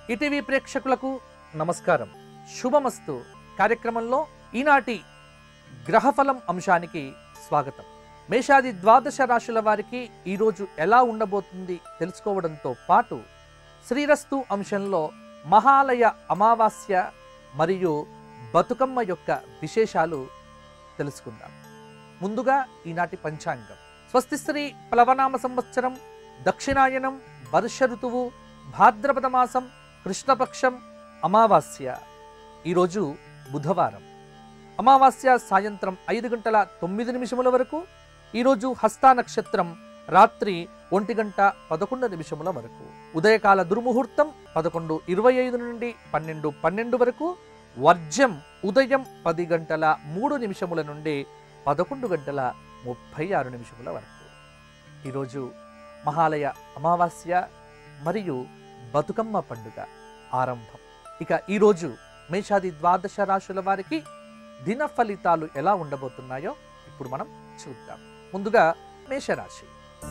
ETV ప్రేక్షకులకు నమస్కారం శుభమస్తు కార్యక్రమంలో ఈనాటి గ్రహఫలం అంశానికి స్వాగతం మేషాది ద్వాదశ రాశుల వారికి ఈరోజు ఎలా ఉండబోతుంది తెలుసుకోవడంతో పాటు శ్రీరస్తు అంశంలో మహాలయ అమావాస్య మరియు బతుకమ్మ యొక్క విశేషాలు తెలుసుకుందాం ముందుగా ఈనాటి పంచాంగం స్వస్తి శ్రీ ప్లవనామ సంవత్సరం దక్షిణాయనం వర్ష ఋతువు భాద్రపద మాసం కృష్ణపక్షం అమావాస్య ఈరోజు బుధవారం అమావాస్య సాయంత్రం ఐదు గంటల తొమ్మిది నిమిషముల వరకు ఈరోజు హస్తా నక్షత్రం రాత్రి ఒంటి గంట పదకొండు నిమిషముల వరకు ఉదయకాల దుర్ముహూర్తం పదకొండు ఇరవై ఐదు నుండి పన్నెండు పన్నెండు వరకు వర్జం ఉదయం పది గంటల మూడు నిమిషముల నుండి పదకొండు గంటల ముప్పై ఆరు నిమిషముల వరకు ఈరోజు మహాలయ అమావాస్య మరియు బతుకమ్మ పండుగ ఆరంభం ఇక ఈరోజు మేషాది ద్వాదశ రాశుల వారికి దిన ఫలితాలు ఎలా ఉండబోతున్నాయో ఇప్పుడు మనం చూద్దాం ముందుగా మేషరాశి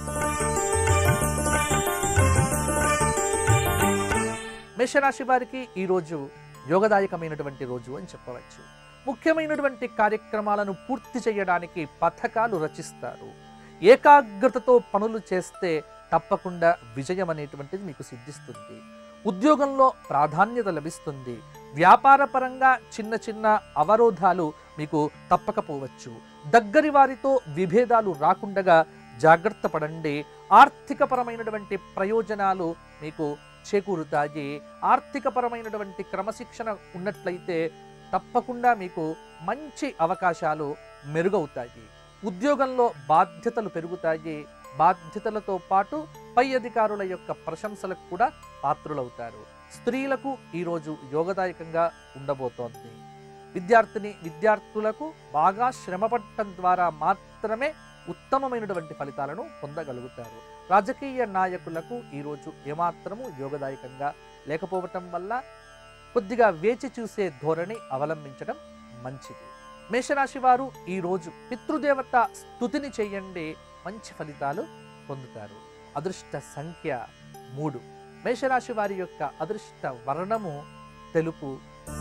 మేషరాశి వారికి ఈరోజు యోగదాయకమైనటువంటి రోజు అని చెప్పవచ్చు ముఖ్యమైనటువంటి కార్యక్రమాలను పూర్తి చేయడానికి పథకాలు రచిస్తారు ఏకాగ్రతతో పనులు చేస్తే తప్పకుండా విజయం అనేటువంటిది మీకు సిద్ధిస్తుంది ఉద్యోగంలో ప్రాధాన్యత లభిస్తుంది వ్యాపార పరంగా చిన్న చిన్న అవరోధాలు మీకు తప్పకపోవచ్చు దగ్గరి వారితో విభేదాలు రాకుండగా జాగ్రత్త పడండి ఆర్థికపరమైనటువంటి ప్రయోజనాలు మీకు చేకూరుతాయి ఆర్థికపరమైనటువంటి క్రమశిక్షణ ఉన్నట్లయితే తప్పకుండా మీకు మంచి అవకాశాలు మెరుగవుతాయి ఉద్యోగంలో బాధ్యతలు పెరుగుతాయి బాధ్యతలతో పాటు పై అధికారుల యొక్క ప్రశంసలకు కూడా పాత్రులవుతారు స్త్రీలకు ఈరోజు యోగదాయకంగా ఉండబోతోంది విద్యార్థిని విద్యార్థులకు బాగా శ్రమపడటం ద్వారా మాత్రమే ఉత్తమమైనటువంటి ఫలితాలను పొందగలుగుతారు రాజకీయ నాయకులకు ఈరోజు ఏమాత్రము యోగదాయకంగా లేకపోవటం వల్ల కొద్దిగా వేచి చూసే ధోరణి అవలంబించడం మంచిది మేషరాశి వారు ఈరోజు పితృదేవత స్థుతిని చేయండి మంచి ఫలితాలు పొందుతారు అదృష్ట సంఖ్య మూడు మేషరాశి వారి యొక్క అదృష్ట వర్ణము తెలుపు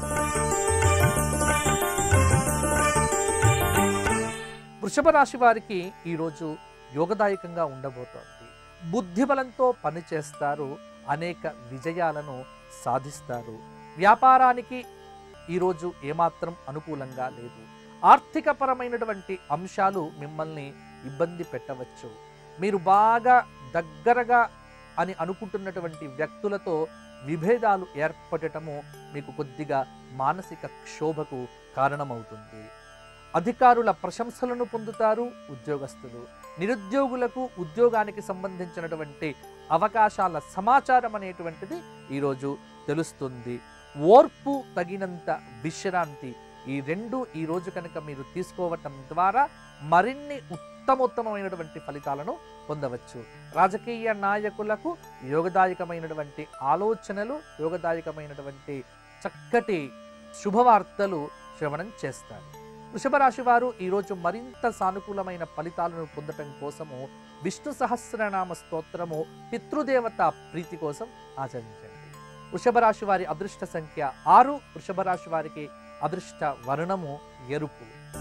వృషభ రాశి వారికి ఈరోజు యోగదాయకంగా ఉండబోతోంది బుద్ధి బలంతో పనిచేస్తారు అనేక విజయాలను సాధిస్తారు వ్యాపారానికి ఈరోజు ఏమాత్రం అనుకూలంగా లేదు ఆర్థికపరమైనటువంటి అంశాలు మిమ్మల్ని ఇబ్బంది పెట్టవచ్చు మీరు బాగా దగ్గరగా అని అనుకుంటున్నటువంటి వ్యక్తులతో విభేదాలు ఏర్పడటము మీకు కొద్దిగా మానసిక క్షోభకు కారణమవుతుంది అధికారుల ప్రశంసలను పొందుతారు ఉద్యోగస్తులు నిరుద్యోగులకు ఉద్యోగానికి సంబంధించినటువంటి అవకాశాల సమాచారం అనేటువంటిది ఈరోజు తెలుస్తుంది ఓర్పు తగినంత విశ్రాంతి ఈ రెండు ఈ రోజు కనుక మీరు తీసుకోవటం ద్వారా మరిన్ని ఉత్తమోత్తమైనటువంటి ఫలితాలను పొందవచ్చు రాజకీయ నాయకులకు యోగదాయకమైనటువంటి ఆలోచనలు యోగదాయకమైనటువంటి చక్కటి శుభవార్తలు శ్రవణం చేస్తారు వృషభ రాశి వారు ఈరోజు మరింత సానుకూలమైన ఫలితాలను పొందటం కోసము విష్ణు సహస్రనామ స్తోత్రము పితృదేవత ప్రీతి కోసం ఆచరించండి వృషభ రాశి వారి అదృష్ట సంఖ్య ఆరు వృషభ రాశి వారికి అదృష్ట వర్ణము ఎరుపు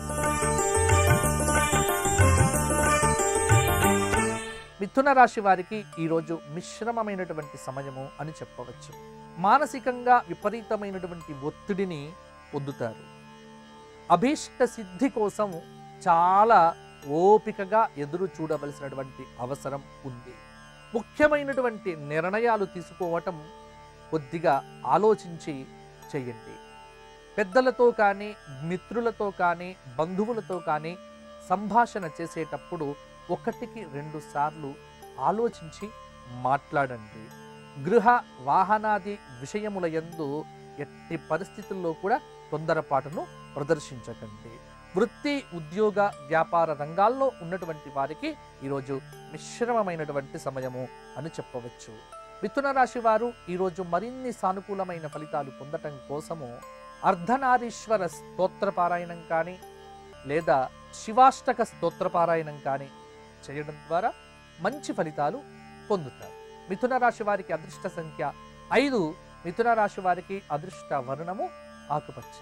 మిథున రాశి వారికి ఈరోజు మిశ్రమమైనటువంటి సమయము అని చెప్పవచ్చు మానసికంగా విపరీతమైనటువంటి ఒత్తిడిని పొందుతారు అభీష్ట సిద్ధి కోసం చాలా ఓపికగా ఎదురు చూడవలసినటువంటి అవసరం ఉంది ముఖ్యమైనటువంటి నిర్ణయాలు తీసుకోవటం కొద్దిగా ఆలోచించి చేయండి పెద్దలతో కానీ మిత్రులతో కానీ బంధువులతో కానీ సంభాషణ చేసేటప్పుడు ఒకటికి రెండు సార్లు ఆలోచించి మాట్లాడండి గృహ వాహనాది విషయముల యందు ఎట్టి పరిస్థితుల్లో కూడా తొందరపాటును ప్రదర్శించకండి వృత్తి ఉద్యోగ వ్యాపార రంగాల్లో ఉన్నటువంటి వారికి ఈరోజు మిశ్రమమైనటువంటి సమయము అని చెప్పవచ్చు మిథున రాశి వారు ఈరోజు మరిన్ని సానుకూలమైన ఫలితాలు పొందటం కోసము అర్ధనారీశ్వర స్తోత్ర పారాయణం కానీ లేదా శివాష్టక స్తోత్ర పారాయణం కానీ చేయడం ద్వారా మంచి ఫలితాలు పొందుతారు మిథున రాశి వారికి అదృష్ట సంఖ్య ఐదు మిథున రాశి వారికి అదృష్ట వర్ణము ఆకుపచ్చ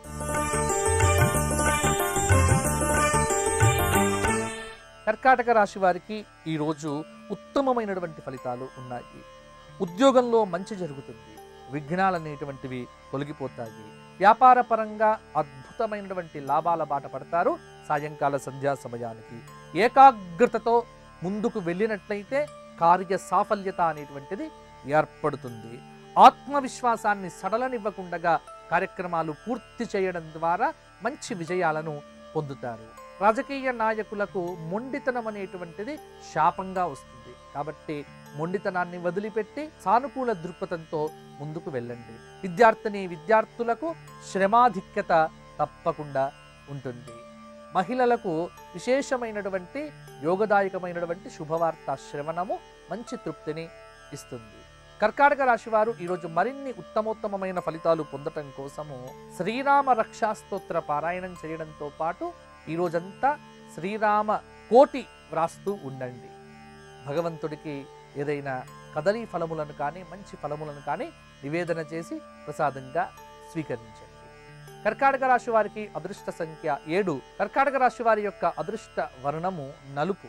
కర్కాటక రాశి వారికి ఈరోజు ఉత్తమమైనటువంటి ఫలితాలు ఉన్నాయి ఉద్యోగంలో మంచి జరుగుతుంది విఘ్నాలు అనేటువంటివి తొలగిపోతాయి వ్యాపార పరంగా అద్భుతమైనటువంటి లాభాల బాట పడతారు సాయంకాల సంధ్యా సమయానికి ఏకాగ్రతతో ముందుకు వెళ్ళినట్లయితే కార్య సాఫల్యత అనేటువంటిది ఏర్పడుతుంది ఆత్మవిశ్వాసాన్ని సడలనివ్వకుండా కార్యక్రమాలు పూర్తి చేయడం ద్వారా మంచి విజయాలను పొందుతారు రాజకీయ నాయకులకు మొండితనం అనేటువంటిది శాపంగా వస్తుంది కాబట్టి మొండితనాన్ని వదిలిపెట్టి సానుకూల దృక్పథంతో ముందుకు వెళ్ళండి విద్యార్థిని విద్యార్థులకు శ్రమాధిక్యత తప్పకుండా ఉంటుంది మహిళలకు విశేషమైనటువంటి యోగదాయకమైనటువంటి శుభవార్త శ్రవణము మంచి తృప్తిని ఇస్తుంది కర్కాటక రాశి వారు ఈరోజు మరిన్ని ఉత్తమోత్తమమైన ఫలితాలు పొందటం కోసము శ్రీరామ రక్షాస్తోత్ర పారాయణం చేయడంతో పాటు ఈ రోజంతా శ్రీరామ కోటి వ్రాస్తూ ఉండండి భగవంతుడికి ఏదైనా కదలీ ఫలములను కానీ మంచి ఫలములను కానీ నివేదన చేసి ప్రసాదంగా స్వీకరించండి కర్కాటక రాశి వారికి అదృష్ట సంఖ్య ఏడు కర్కాటక రాశి వారి యొక్క అదృష్ట వర్ణము నలుపు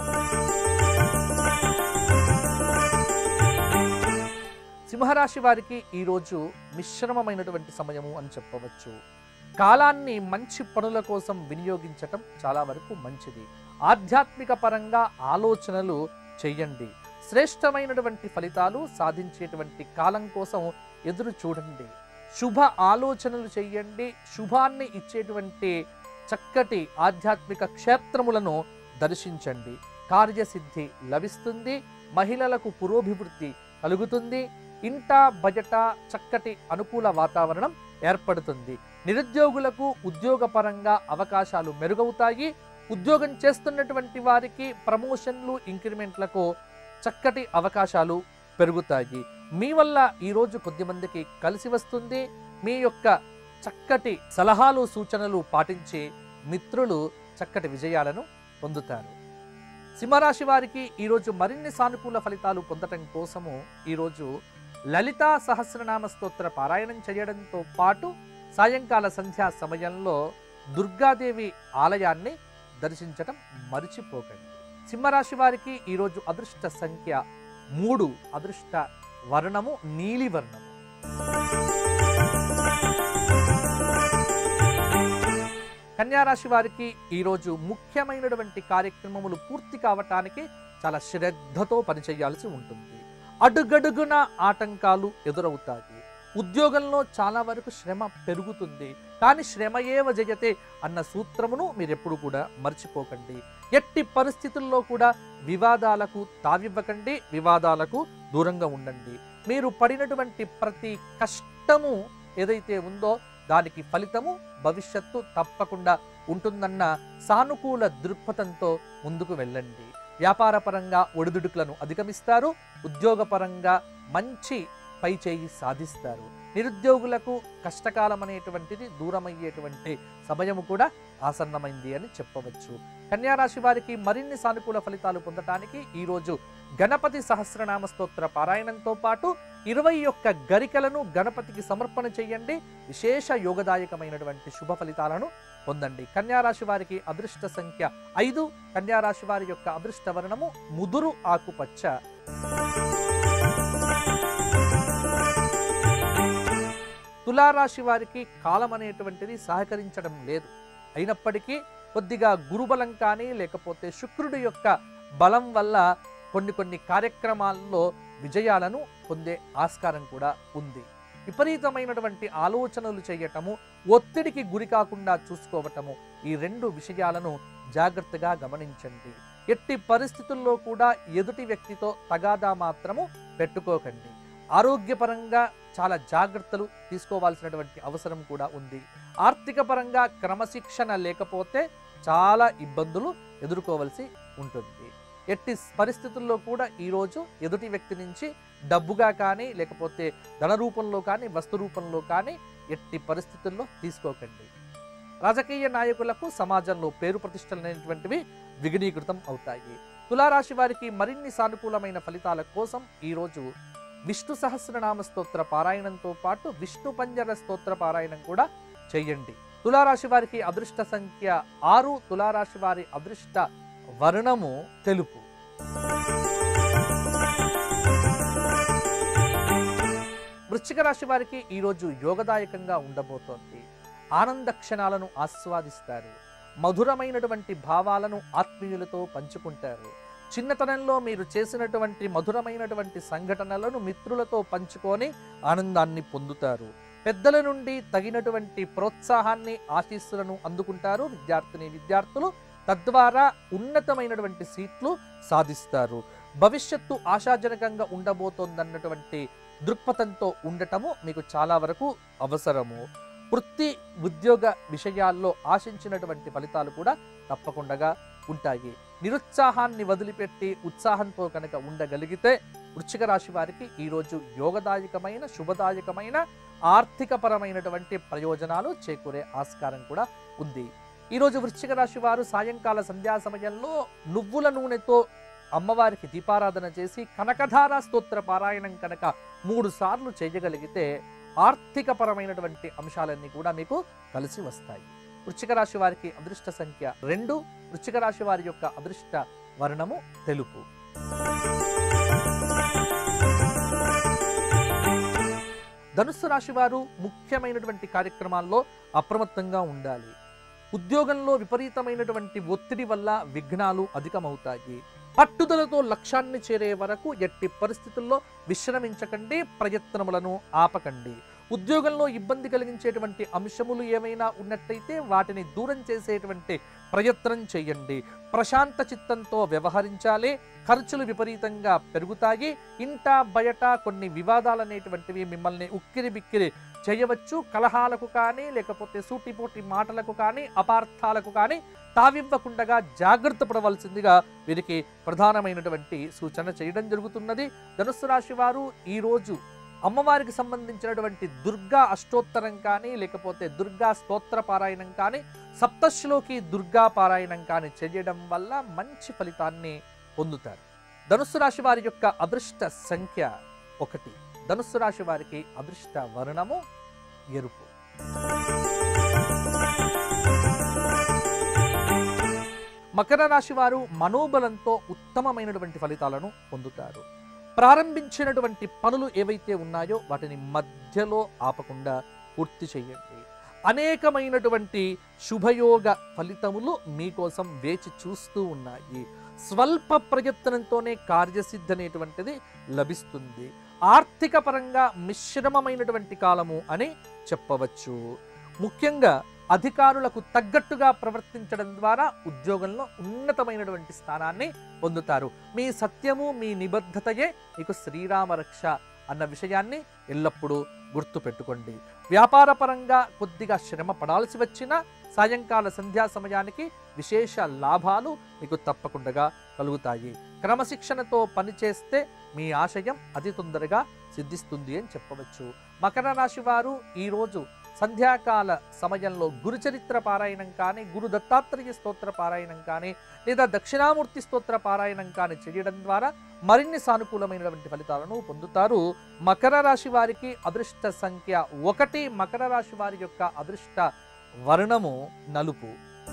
సింహరాశి వారికి ఈరోజు మిశ్రమమైనటువంటి సమయము అని చెప్పవచ్చు కాలాన్ని మంచి పనుల కోసం వినియోగించటం చాలా వరకు మంచిది ఆధ్యాత్మిక పరంగా ఆలోచనలు చెయ్యండి శ్రేష్టమైనటువంటి ఫలితాలు సాధించేటువంటి కాలం కోసం ఎదురు చూడండి శుభ ఆలోచనలు చెయ్యండి శుభాన్ని ఇచ్చేటువంటి చక్కటి ఆధ్యాత్మిక క్షేత్రములను దర్శించండి కార్యసిద్ధి లభిస్తుంది మహిళలకు పురోభివృద్ధి కలుగుతుంది ఇంట బజట చక్కటి అనుకూల వాతావరణం ఏర్పడుతుంది నిరుద్యోగులకు ఉద్యోగపరంగా అవకాశాలు మెరుగవుతాయి ఉద్యోగం చేస్తున్నటువంటి వారికి ప్రమోషన్లు ఇంక్రిమెంట్లకు చక్కటి అవకాశాలు పెరుగుతాయి మీ వల్ల ఈరోజు కొద్దిమందికి కలిసి వస్తుంది మీ యొక్క చక్కటి సలహాలు సూచనలు పాటించి మిత్రులు చక్కటి విజయాలను పొందుతారు సింహరాశి వారికి ఈరోజు మరిన్ని సానుకూల ఫలితాలు పొందటం కోసము ఈరోజు లలితా సహస్రనామ స్తోత్ర పారాయణం చేయడంతో పాటు సాయంకాల సంధ్యా సమయంలో దుర్గాదేవి ఆలయాన్ని దర్శించటం మరిచిపోకండి సింహరాశి వారికి ఈరోజు అదృష్ట సంఖ్య మూడు అదృష్ట వర్ణము నీలి వర్ణము కన్యారాశి వారికి ఈరోజు ముఖ్యమైనటువంటి కార్యక్రమములు పూర్తి కావటానికి చాలా శ్రద్ధతో పనిచేయాల్సి ఉంటుంది అడుగడుగున ఆటంకాలు ఎదురవుతాయి ఉద్యోగంలో చాలా వరకు శ్రమ పెరుగుతుంది కానీ శ్రమయేవ జయతే అన్న సూత్రమును మీరెప్పుడు కూడా మర్చిపోకండి ఎట్టి పరిస్థితుల్లో కూడా వివాదాలకు తావివ్వకండి వివాదాలకు దూరంగా ఉండండి మీరు పడినటువంటి ప్రతి కష్టము ఏదైతే ఉందో దానికి ఫలితము భవిష్యత్తు తప్పకుండా ఉంటుందన్న సానుకూల దృక్పథంతో ముందుకు వెళ్ళండి వ్యాపారపరంగా ఒడిదుడుకులను అధిగమిస్తారు ఉద్యోగపరంగా మంచి పై చేయి సాధిస్తారు నిరుద్యోగులకు కష్టకాలం అనేటువంటిది దూరమయ్యేటువంటి సమయము కూడా ఆసన్నమైంది అని చెప్పవచ్చు కన్యారాశి వారికి మరిన్ని సానుకూల ఫలితాలు పొందటానికి ఈరోజు గణపతి సహస్రనామ స్తోత్ర పారాయణంతో పాటు ఇరవై ఒక్క గరికలను గణపతికి సమర్పణ చేయండి విశేష యోగదాయకమైనటువంటి శుభ ఫలితాలను పొందండి కన్యారాశి వారికి అదృష్ట సంఖ్య ఐదు కన్యారాశి వారి యొక్క అదృష్ట వర్ణము ముదురు ఆకుపచ్చ తులారాశి వారికి కాలం అనేటువంటిది సహకరించడం లేదు అయినప్పటికీ కొద్దిగా గురుబలం కానీ లేకపోతే శుక్రుడి యొక్క బలం వల్ల కొన్ని కొన్ని కార్యక్రమాల్లో విజయాలను పొందే ఆస్కారం కూడా ఉంది విపరీతమైనటువంటి ఆలోచనలు చేయటము ఒత్తిడికి గురి కాకుండా చూసుకోవటము ఈ రెండు విషయాలను జాగ్రత్తగా గమనించండి ఎట్టి పరిస్థితుల్లో కూడా ఎదుటి వ్యక్తితో తగాదా మాత్రము పెట్టుకోకండి ఆరోగ్యపరంగా చాలా జాగ్రత్తలు తీసుకోవాల్సినటువంటి అవసరం కూడా ఉంది ఆర్థిక పరంగా క్రమశిక్షణ లేకపోతే చాలా ఇబ్బందులు ఎదుర్కోవలసి ఉంటుంది ఎట్టి పరిస్థితుల్లో కూడా ఈరోజు ఎదుటి వ్యక్తి నుంచి డబ్బుగా కానీ లేకపోతే ధన రూపంలో కానీ వస్తు రూపంలో కానీ ఎట్టి పరిస్థితుల్లో తీసుకోకండి రాజకీయ నాయకులకు సమాజంలో పేరు ప్రతిష్టలు అనేటువంటివి విఘ్నీకృతం అవుతాయి తులారాశి వారికి మరిన్ని సానుకూలమైన ఫలితాల కోసం ఈరోజు విష్ణు సహస్రనామ స్తోత్ర పారాయణంతో పాటు విష్ణు పంజర స్తోత్ర పారాయణం కూడా చేయండి తులారాశి వారికి అదృష్ట సంఖ్య ఆరు తులారాశి వారి అదృష్ట వర్ణము తెలుపు వృశ్చిక రాశి వారికి ఈరోజు యోగదాయకంగా ఉండబోతోంది ఆనంద క్షణాలను ఆస్వాదిస్తారు మధురమైనటువంటి భావాలను ఆత్మీయులతో పంచుకుంటారు చిన్నతనంలో మీరు చేసినటువంటి మధురమైనటువంటి సంఘటనలను మిత్రులతో పంచుకొని ఆనందాన్ని పొందుతారు పెద్దల నుండి తగినటువంటి ప్రోత్సాహాన్ని ఆశీస్సులను అందుకుంటారు విద్యార్థిని విద్యార్థులు తద్వారా ఉన్నతమైనటువంటి సీట్లు సాధిస్తారు భవిష్యత్తు ఆశాజనకంగా ఉండబోతోందన్నటువంటి దృక్పథంతో ఉండటము మీకు చాలా వరకు అవసరము వృత్తి ఉద్యోగ విషయాల్లో ఆశించినటువంటి ఫలితాలు కూడా తప్పకుండా ఉంటాయి నిరుత్సాహాన్ని వదిలిపెట్టి ఉత్సాహంతో కనుక ఉండగలిగితే వృశ్చిక రాశి వారికి ఈరోజు యోగదాయకమైన శుభదాయకమైన ఆర్థికపరమైనటువంటి ప్రయోజనాలు చేకూరే ఆస్కారం కూడా ఉంది ఈరోజు వృశ్చిక రాశి వారు సాయంకాల సంధ్యా సమయంలో నువ్వుల నూనెతో అమ్మవారికి దీపారాధన చేసి కనకధార స్తోత్ర పారాయణం కనుక మూడు సార్లు చేయగలిగితే ఆర్థికపరమైనటువంటి అంశాలన్నీ కూడా మీకు కలిసి వస్తాయి వృశ్చిక రాశి వారికి అదృష్ట సంఖ్య రెండు వృశ్చిక రాశి వారి యొక్క అదృష్ట వర్ణము తెలుపు ధనుస్సు రాశి వారు ముఖ్యమైనటువంటి కార్యక్రమాల్లో అప్రమత్తంగా ఉండాలి ఉద్యోగంలో విపరీతమైనటువంటి ఒత్తిడి వల్ల విఘ్నాలు అధికమవుతాయి పట్టుదలతో లక్ష్యాన్ని చేరే వరకు ఎట్టి పరిస్థితుల్లో విశ్రమించకండి ప్రయత్నములను ఆపకండి ఉద్యోగంలో ఇబ్బంది కలిగించేటువంటి అంశములు ఏమైనా ఉన్నట్టయితే వాటిని దూరం చేసేటువంటి ప్రయత్నం చేయండి ప్రశాంత చిత్తంతో వ్యవహరించాలి ఖర్చులు విపరీతంగా పెరుగుతాయి ఇంట బయట కొన్ని వివాదాలు అనేటువంటివి మిమ్మల్ని ఉక్కిరి బిక్కిరి చేయవచ్చు కలహాలకు కానీ లేకపోతే సూటిపోటి మాటలకు కానీ అపార్థాలకు కానీ తావివ్వకుండగా జాగ్రత్త పడవలసిందిగా వీరికి ప్రధానమైనటువంటి సూచన చేయడం జరుగుతున్నది ధనుస్సు రాశి వారు ఈరోజు అమ్మవారికి సంబంధించినటువంటి దుర్గా అష్టోత్తరం కానీ లేకపోతే దుర్గా స్తోత్ర పారాయణం కానీ సప్తశ్లోకి దుర్గా పారాయణం కానీ చేయడం వల్ల మంచి ఫలితాన్ని పొందుతారు ధనుస్సు రాశి వారి యొక్క అదృష్ట సంఖ్య ఒకటి ధనుస్సు రాశి వారికి అదృష్ట వర్ణము ఎరుపు మకర రాశి వారు మనోబలంతో ఉత్తమమైనటువంటి ఫలితాలను పొందుతారు ప్రారంభించినటువంటి పనులు ఏవైతే ఉన్నాయో వాటిని మధ్యలో ఆపకుండా పూర్తి చేయండి అనేకమైనటువంటి శుభయోగ ఫలితములు మీకోసం వేచి చూస్తూ ఉన్నాయి స్వల్ప ప్రయత్నంతోనే కార్యసిద్ధి అనేటువంటిది లభిస్తుంది ఆర్థిక పరంగా మిశ్రమమైనటువంటి కాలము అని చెప్పవచ్చు ముఖ్యంగా అధికారులకు తగ్గట్టుగా ప్రవర్తించడం ద్వారా ఉద్యోగంలో ఉన్నతమైనటువంటి స్థానాన్ని పొందుతారు మీ సత్యము మీ నిబద్ధతయే మీకు శ్రీరామ రక్ష అన్న విషయాన్ని ఎల్లప్పుడూ గుర్తుపెట్టుకోండి వ్యాపార పరంగా కొద్దిగా శ్రమ పడాల్సి వచ్చినా సాయంకాల సంధ్యా సమయానికి విశేష లాభాలు మీకు తప్పకుండా కలుగుతాయి క్రమశిక్షణతో పనిచేస్తే మీ ఆశయం అతి తొందరగా సిద్ధిస్తుంది అని చెప్పవచ్చు మకర రాశి వారు ఈరోజు సంధ్యాకాల సమయంలో గురుచరిత్ర పారాయణం కానీ గురు దత్తాత్రేయ స్తోత్ర పారాయణం కానీ లేదా దక్షిణామూర్తి స్తోత్ర పారాయణం కానీ చేయడం ద్వారా మరిన్ని సానుకూలమైనటువంటి ఫలితాలను పొందుతారు మకర రాశి వారికి అదృష్ట సంఖ్య ఒకటి మకర రాశి వారి యొక్క అదృష్ట వర్ణము నలుపు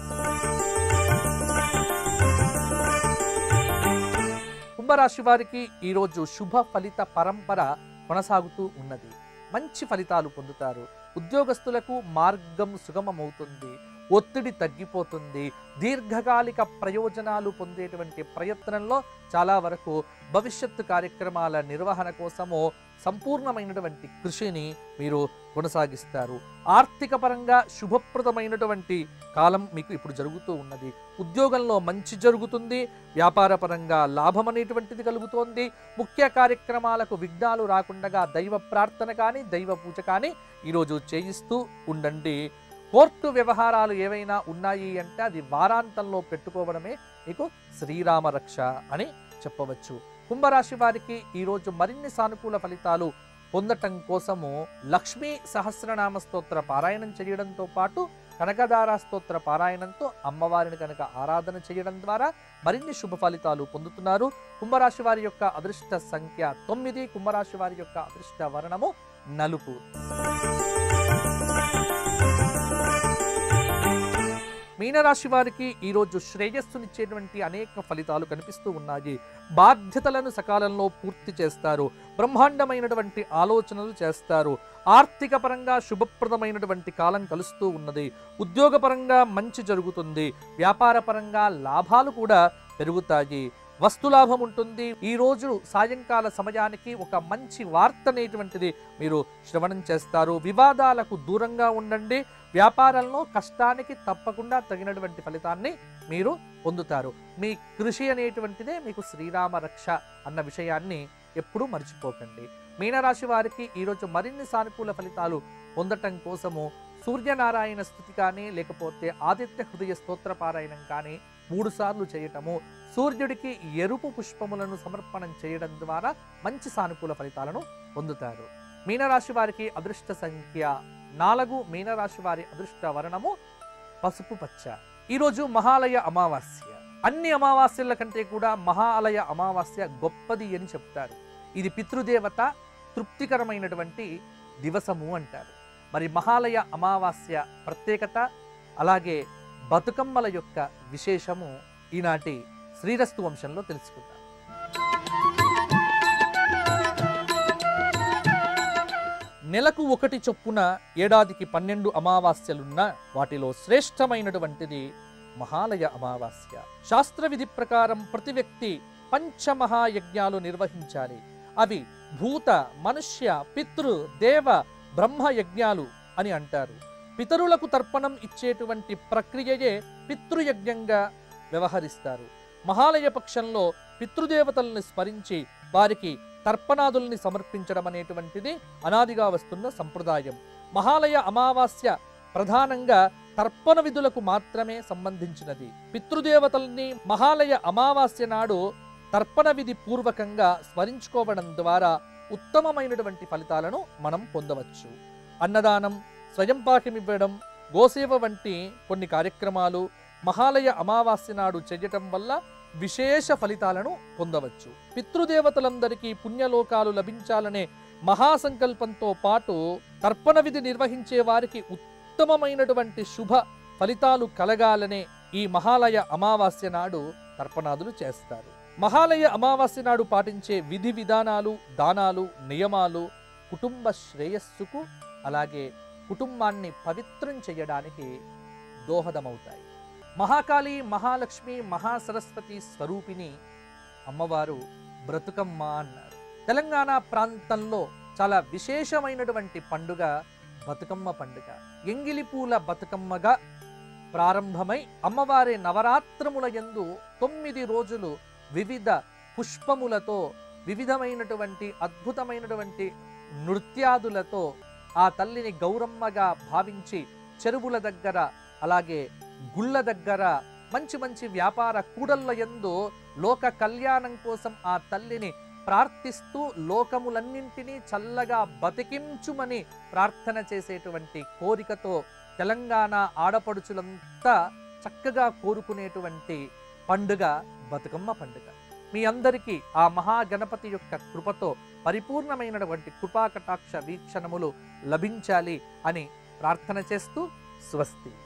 కుంభరాశి వారికి ఈరోజు శుభ ఫలిత పరంపర కొనసాగుతూ ఉన్నది మంచి ఫలితాలు పొందుతారు ఉద్యోగస్తులకు మార్గం సుగమమవుతుంది ఒత్తిడి తగ్గిపోతుంది దీర్ఘకాలిక ప్రయోజనాలు పొందేటువంటి ప్రయత్నంలో చాలా వరకు భవిష్యత్తు కార్యక్రమాల నిర్వహణ కోసము సంపూర్ణమైనటువంటి కృషిని మీరు కొనసాగిస్తారు ఆర్థిక పరంగా శుభప్రదమైనటువంటి కాలం మీకు ఇప్పుడు జరుగుతూ ఉన్నది ఉద్యోగంలో మంచి జరుగుతుంది వ్యాపార పరంగా లాభం అనేటువంటిది కలుగుతోంది ముఖ్య కార్యక్రమాలకు విఘ్నాలు రాకుండా దైవ ప్రార్థన కానీ దైవ పూజ కానీ ఈరోజు చేయిస్తూ ఉండండి కోర్టు వ్యవహారాలు ఏవైనా ఉన్నాయి అంటే అది వారాంతంలో పెట్టుకోవడమే మీకు శ్రీరామ రక్ష అని చెప్పవచ్చు కుంభరాశి వారికి ఈరోజు మరిన్ని సానుకూల ఫలితాలు పొందటం కోసము లక్ష్మీ సహస్రనామ స్తోత్ర పారాయణం చేయడంతో పాటు కనకదార స్తోత్ర పారాయణంతో అమ్మవారిని కనుక ఆరాధన చేయడం ద్వారా మరిన్ని శుభ ఫలితాలు పొందుతున్నారు కుంభరాశి వారి యొక్క అదృష్ట సంఖ్య తొమ్మిది కుంభరాశి వారి యొక్క అదృష్ట వర్ణము నలుపు మీనరాశి వారికి ఈరోజు శ్రేయస్సునిచ్చేటువంటి అనేక ఫలితాలు కనిపిస్తూ ఉన్నాయి బాధ్యతలను సకాలంలో పూర్తి చేస్తారు బ్రహ్మాండమైనటువంటి ఆలోచనలు చేస్తారు ఆర్థిక పరంగా శుభప్రదమైనటువంటి కాలం కలుస్తూ ఉన్నది ఉద్యోగపరంగా మంచి జరుగుతుంది వ్యాపార పరంగా లాభాలు కూడా పెరుగుతాయి వస్తులాభం ఉంటుంది ఈ రోజు సాయంకాల సమయానికి ఒక మంచి వార్త అనేటువంటిది మీరు శ్రవణం చేస్తారు వివాదాలకు దూరంగా ఉండండి వ్యాపారంలో కష్టానికి తప్పకుండా తగినటువంటి ఫలితాన్ని మీరు పొందుతారు మీ కృషి అనేటువంటిదే మీకు శ్రీరామ రక్ష అన్న విషయాన్ని ఎప్పుడూ మర్చిపోకండి మీనరాశి వారికి ఈరోజు మరిన్ని సానుకూల ఫలితాలు పొందటం కోసము సూర్యనారాయణ స్థుతి కానీ లేకపోతే ఆదిత్య హృదయ స్తోత్ర పారాయణం కానీ మూడు సార్లు చేయటము సూర్యుడికి ఎరుపు పుష్పములను సమర్పణం చేయడం ద్వారా మంచి సానుకూల ఫలితాలను పొందుతారు మీనరాశి వారికి అదృష్ట సంఖ్య నాలుగు మీనరాశి వారి అదృష్ట వర్ణము పసుపు పచ్చ ఈరోజు మహాలయ అమావాస్య అన్ని అమావాస్యల కంటే కూడా మహాలయ అమావాస్య గొప్పది అని చెప్తారు ఇది పితృదేవత తృప్తికరమైనటువంటి దివసము అంటారు మరి మహాలయ అమావాస్య ప్రత్యేకత అలాగే బతుకమ్మల యొక్క విశేషము ఈనాటి శ్రీరస్తు వంశంలో తెలుసుకుందాం నెలకు ఒకటి చొప్పున ఏడాదికి పన్నెండు అమావాస్యలున్న వాటిలో శ్రేష్టమైనటువంటిది మహాలయ అమావాస్య శాస్త్ర విధి ప్రకారం ప్రతి వ్యక్తి పంచమహాయజ్ఞాలు నిర్వహించాలి అవి భూత మనుష్య పితృ దేవ బ్రహ్మ యజ్ఞాలు అని అంటారు పితరులకు తర్పణం ఇచ్చేటువంటి ప్రక్రియయే పితృయజ్ఞంగా వ్యవహరిస్తారు మహాలయ పక్షంలో పితృదేవతల్ని స్మరించి వారికి తర్పణాదుల్ని సమర్పించడం అనేటువంటిది అనాదిగా వస్తున్న సంప్రదాయం మహాలయ అమావాస్య ప్రధానంగా తర్పణ విధులకు మాత్రమే సంబంధించినది పితృదేవతల్ని మహాలయ అమావాస్య నాడు తర్పణ విధి పూర్వకంగా స్మరించుకోవడం ద్వారా ఉత్తమమైనటువంటి ఫలితాలను మనం పొందవచ్చు అన్నదానం స్వయం పాకమివ్వడం గోసేవ వంటి కొన్ని కార్యక్రమాలు మహాలయ అమావాస్య నాడు చేయటం వల్ల విశేష ఫలితాలను పొందవచ్చు పితృదేవతలందరికీ పుణ్యలోకాలు లభించాలనే మహాసంకల్పంతో పాటు తర్పణ విధి నిర్వహించే వారికి ఉత్తమమైనటువంటి శుభ ఫలితాలు కలగాలనే ఈ మహాలయ అమావాస్య నాడు తర్పణాదులు చేస్తారు మహాలయ అమావాస్య నాడు పాటించే విధి విధానాలు దానాలు నియమాలు కుటుంబ శ్రేయస్సుకు అలాగే కుటుంబాన్ని పవిత్రం చేయడానికి దోహదమవుతాయి మహాకాళి మహాలక్ష్మి మహాసరస్వతి స్వరూపిణి అమ్మవారు బ్రతుకమ్మ అన్నారు తెలంగాణ ప్రాంతంలో చాలా విశేషమైనటువంటి పండుగ బతుకమ్మ పండుగ ఎంగిలి పూల బతుకమ్మగా ప్రారంభమై అమ్మవారి నవరాత్రముల యందు తొమ్మిది రోజులు వివిధ పుష్పములతో వివిధమైనటువంటి అద్భుతమైనటువంటి నృత్యాదులతో ఆ తల్లిని గౌరమ్మగా భావించి చెరువుల దగ్గర అలాగే గుళ్ళ దగ్గర మంచి మంచి వ్యాపార కూడళ్ళ యందు లోక కళ్యాణం కోసం ఆ తల్లిని ప్రార్థిస్తూ లోకములన్నింటినీ చల్లగా బతికించుమని ప్రార్థన చేసేటువంటి కోరికతో తెలంగాణ ఆడపడుచులంతా చక్కగా కోరుకునేటువంటి పండుగ బతుకమ్మ పండుగ మీ అందరికీ ఆ మహాగణపతి యొక్క కృపతో పరిపూర్ణమైనటువంటి కృపాకటాక్ష వీక్షణములు లభించాలి అని ప్రార్థన చేస్తూ స్వస్తి